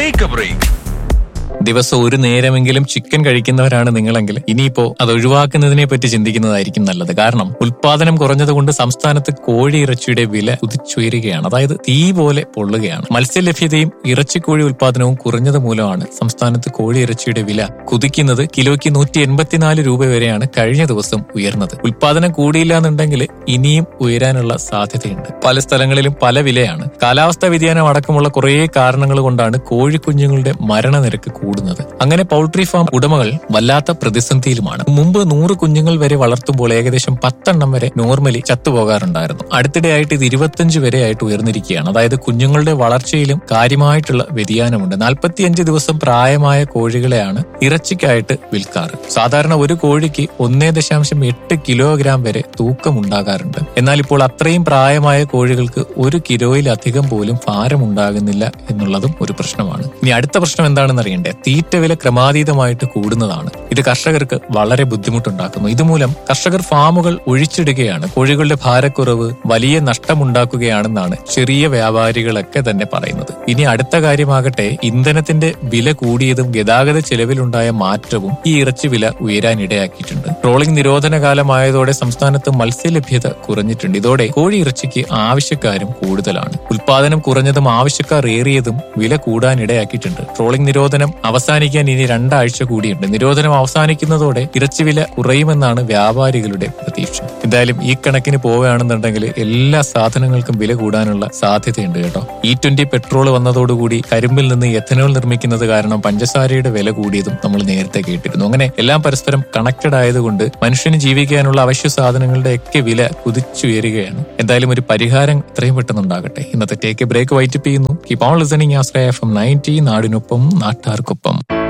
take A break ദിവസം ഒരു നേരമെങ്കിലും ചിക്കൻ കഴിക്കുന്നവരാണ് നിങ്ങളെങ്കിൽ ഇനിയിപ്പോ അത് ഒഴിവാക്കുന്നതിനെ പറ്റി ചിന്തിക്കുന്നതായിരിക്കും നല്ലത് കാരണം ഉൽപാദനം കുറഞ്ഞതുകൊണ്ട് സംസ്ഥാനത്ത് കോഴി ഇറച്ചിയുടെ വില കുതിച്ചുയരുകയാണ് അതായത് തീ പോലെ പൊള്ളുകയാണ് മത്സ്യലഭ്യതയും ഇറച്ചിക്കോഴി ഉൽപാദനവും കുറഞ്ഞത് മൂലമാണ് സംസ്ഥാനത്ത് കോഴി ഇറച്ചിയുടെ വില കുതിക്കുന്നത് കിലോയ്ക്ക് നൂറ്റി എൺപത്തിനാല് രൂപ വരെയാണ് കഴിഞ്ഞ ദിവസം ഉയർന്നത് ഉൽപാദനം കൂടിയില്ല എന്നുണ്ടെങ്കിൽ ഇനിയും ഉയരാനുള്ള സാധ്യതയുണ്ട് പല സ്ഥലങ്ങളിലും പല വിലയാണ് കാലാവസ്ഥാ വ്യതിയാനം അടക്കമുള്ള കുറേ കാരണങ്ങൾ കൊണ്ടാണ് കോഴിക്കുഞ്ഞുങ്ങളുടെ മരണനിരക്ക് കൂടുന്നത് അങ്ങനെ പൗൾട്രി ഫാം ഉടമകൾ വല്ലാത്ത പ്രതിസന്ധിയിലുമാണ് മുമ്പ് നൂറ് കുഞ്ഞുങ്ങൾ വരെ വളർത്തുമ്പോൾ ഏകദേശം പത്തെണ്ണം വരെ നോർമലി ചത്തുപോകാറുണ്ടായിരുന്നു അടുത്തിടെയായിട്ട് ഇത് ഇരുപത്തിയഞ്ച് വരെ ആയിട്ട് ഉയർന്നിരിക്കുകയാണ് അതായത് കുഞ്ഞുങ്ങളുടെ വളർച്ചയിലും കാര്യമായിട്ടുള്ള വ്യതിയാനമുണ്ട് നാൽപ്പത്തിയഞ്ച് ദിവസം പ്രായമായ കോഴികളെയാണ് ഇറച്ചിക്കായിട്ട് വിൽക്കാറ് സാധാരണ ഒരു കോഴിക്ക് ഒന്നേ ദശാംശം എട്ട് കിലോഗ്രാം വരെ തൂക്കം ഉണ്ടാകാറുണ്ട് എന്നാൽ ഇപ്പോൾ അത്രയും പ്രായമായ കോഴികൾക്ക് ഒരു കിലോയിലധികം പോലും ഭാരം ഉണ്ടാകുന്നില്ല എന്നുള്ളതും ഒരു പ്രശ്നമാണ് ഇനി അടുത്ത പ്രശ്നം എന്താണെന്ന് അറിയണ്ടേ തീറ്റ വില ക്രമാതീതമായിട്ട് കൂടുന്നതാണ് ഇത് കർഷകർക്ക് വളരെ ബുദ്ധിമുട്ടുണ്ടാക്കുന്നു ഇതുമൂലം കർഷകർ ഫാമുകൾ ഒഴിച്ചിടുകയാണ് കോഴികളുടെ ഭാരക്കുറവ് വലിയ നഷ്ടമുണ്ടാക്കുകയാണെന്നാണ് ചെറിയ വ്യാപാരികളൊക്കെ തന്നെ പറയുന്നത് ഇനി അടുത്ത കാര്യമാകട്ടെ ഇന്ധനത്തിന്റെ വില കൂടിയതും ഗതാഗത ചെലവിലുണ്ടായ മാറ്റവും ഈ ഇറച്ചി വില ഉയരാൻ ഇടയാക്കിയിട്ടുണ്ട് ട്രോളിംഗ് നിരോധന കാലമായതോടെ സംസ്ഥാനത്ത് മത്സ്യലഭ്യത കുറഞ്ഞിട്ടുണ്ട് ഇതോടെ കോഴി ഇറച്ചിക്ക് ആവശ്യക്കാരും കൂടുതലാണ് ഉൽപാദനം കുറഞ്ഞതും ആവശ്യക്കാർ ഏറിയതും വില കൂടാൻ ഇടയാക്കിയിട്ടുണ്ട് ട്രോളിംഗ് നിരോധനം അവസാനിക്കാൻ ഇനി രണ്ടാഴ്ച കൂടിയുണ്ട് നിരോധനം അവസാനിക്കുന്നതോടെ ഇറച്ചിവില കുറയുമെന്നാണ് വ്യാപാരികളുടെ പ്രതീക്ഷ എന്തായാലും ഈ കണക്കിന് പോവുകയാണെന്നുണ്ടെങ്കിൽ എല്ലാ സാധനങ്ങൾക്കും വില കൂടാനുള്ള സാധ്യതയുണ്ട് കേട്ടോ ഇ ട്വന്റി പെട്രോൾ വന്നതോടുകൂടി കരിമ്പിൽ നിന്ന് എഥനോൾ നിർമ്മിക്കുന്നത് കാരണം പഞ്ചസാരയുടെ വില കൂടിയതും നമ്മൾ നേരത്തെ കേട്ടിരുന്നു അങ്ങനെ എല്ലാം പരസ്പരം കണക്റ്റഡ് ആയതുകൊണ്ട് മനുഷ്യന് ജീവിക്കാനുള്ള അവശ്യ സാധനങ്ങളുടെ ഒക്കെ വില കുതിച്ചുയരുകയാണ് എന്തായാലും ഒരു പരിഹാരം എത്രയും പെട്ടെന്നുണ്ടാകട്ടെ ഇന്നത്തെ ടേക്ക് ബ്രേക്ക് വൈറ്റപ്പ് ചെയ്യുന്നു keep on listening Asraya F M ninety നാടിനൊപ്പം നാട്ടാർക്കൊപ്പം